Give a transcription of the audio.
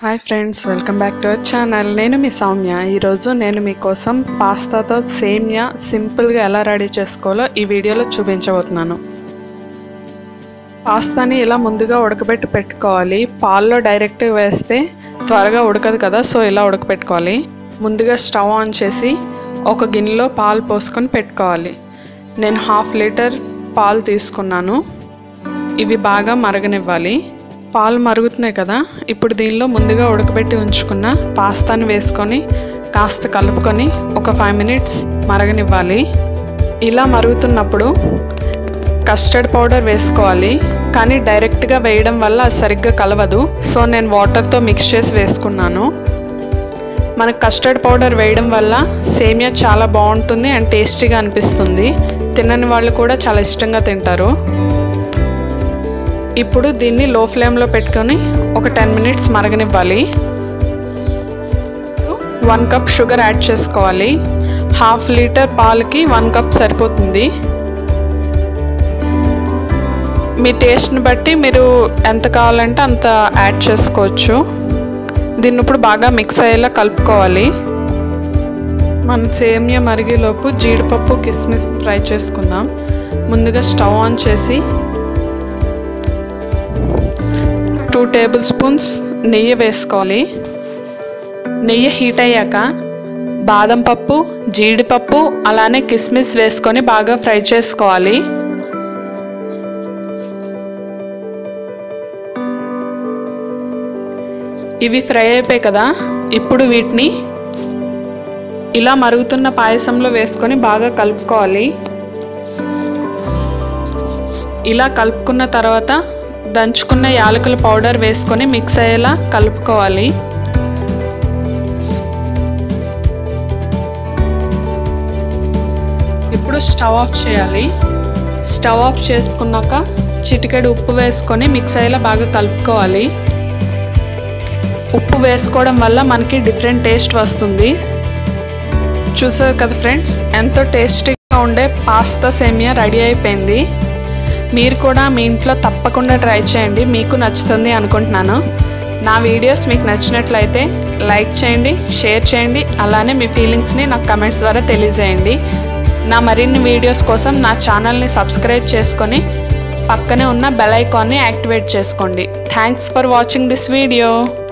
hi friends welcome back to our channel నేను మీ సౌమ్య ఈరోజు నేను మీకోసం పాస్తాతో సేమియా సింపుల్గా ఎలా రెడీ చేసుకోవాలో ఈ వీడియోలో చూపించబోతున్నాను పాస్తాని ఇలా ముందుగా ఉడకబెట్టి పెట్టుకోవాలి పాల్లో డైరెక్ట్ వేస్తే త్వరగా ఉడకదు కదా సో ఇలా ఉడకబెట్టుకోవాలి ముందుగా స్టవ్ ఆన్ చేసి ఒక గిన్నెలో పాలు పోసుకొని పెట్టుకోవాలి నేను హాఫ్ లీటర్ పాలు తీసుకున్నాను ఇవి బాగా మరగనివ్వాలి పాలు మరుగుతున్నాయి కదా ఇప్పుడు దీనిలో ముందుగా ఉడకబెట్టి ఉంచుకున్న పాస్తాని వేసుకొని కాస్త కలుపుకొని ఒక ఫైవ్ మినిట్స్ మరగనివ్వాలి ఇలా మరుగుతున్నప్పుడు కస్టర్డ్ పౌడర్ వేసుకోవాలి కానీ డైరెక్ట్గా వేయడం వల్ల అది సరిగ్గా కలవదు సో నేను వాటర్తో మిక్స్ చేసి వేసుకున్నాను మనకు కస్టర్డ్ పౌడర్ వేయడం వల్ల సేమియా చాలా బాగుంటుంది అండ్ టేస్టీగా అనిపిస్తుంది తినని వాళ్ళు కూడా చాలా ఇష్టంగా తింటారు ఇప్పుడు దీన్ని లో ఫ్లేమ్లో పెట్టుకొని ఒక టెన్ మినిట్స్ మరగనివ్వాలి వన్ కప్ షుగర్ యాడ్ చేసుకోవాలి హాఫ్ లీటర్ పాలకి వన్ కప్ సరిపోతుంది మీ టేస్ట్ని బట్టి మీరు ఎంత కావాలంటే అంత యాడ్ చేసుకోవచ్చు దీన్ని ఇప్పుడు బాగా మిక్స్ అయ్యేలా కలుపుకోవాలి మన సేమియా మరిగేలోపు జీడిపప్పు కిస్మిస్ ఫ్రై చేసుకుందాం ముందుగా స్టవ్ ఆన్ చేసి టూ టేబుల్ స్పూన్స్ నెయ్యి వేసుకోవాలి నెయ్యి హీట్ అయ్యాక బాదం పప్పు జీడిపప్పు అలానే కిస్మిస్ వేసుకొని బాగా ఫ్రై చేసుకోవాలి ఇవి ఫ్రై అయిపోయాయి కదా ఇప్పుడు వీటిని ఇలా మరుగుతున్న పాయసంలో వేసుకొని బాగా కలుపుకోవాలి ఇలా కలుపుకున్న తర్వాత దంచుకున్న యాలకుల పౌడర్ వేసుకొని మిక్స్ అయ్యేలా కలుపుకోవాలి ఇప్పుడు స్టవ్ ఆఫ్ చేయాలి స్టవ్ ఆఫ్ చేసుకున్నాక చిటికెడు ఉప్పు వేసుకొని మిక్స్ అయ్యేలా బాగా కలుపుకోవాలి ఉప్పు వేసుకోవడం వల్ల మనకి డిఫరెంట్ టేస్ట్ వస్తుంది చూసారు కదా ఫ్రెండ్స్ ఎంతో టేస్టీగా ఉండే పాస్తా సేమియా రెడీ అయిపోయింది మీరు కూడా మీ ఇంట్లో తప్పకుండా ట్రై చేయండి మీకు నచ్చుతుంది అనుకుంటున్నాను నా వీడియోస్ మీకు నచ్చినట్లయితే లైక్ చేయండి షేర్ చేయండి అలానే మీ ఫీలింగ్స్ని నాకు కమెంట్స్ ద్వారా తెలియజేయండి నా మరిన్ని వీడియోస్ కోసం నా ఛానల్ని సబ్స్క్రైబ్ చేసుకొని పక్కనే ఉన్న బెల్ ఐకాన్ని యాక్టివేట్ చేసుకోండి thanks for watching this video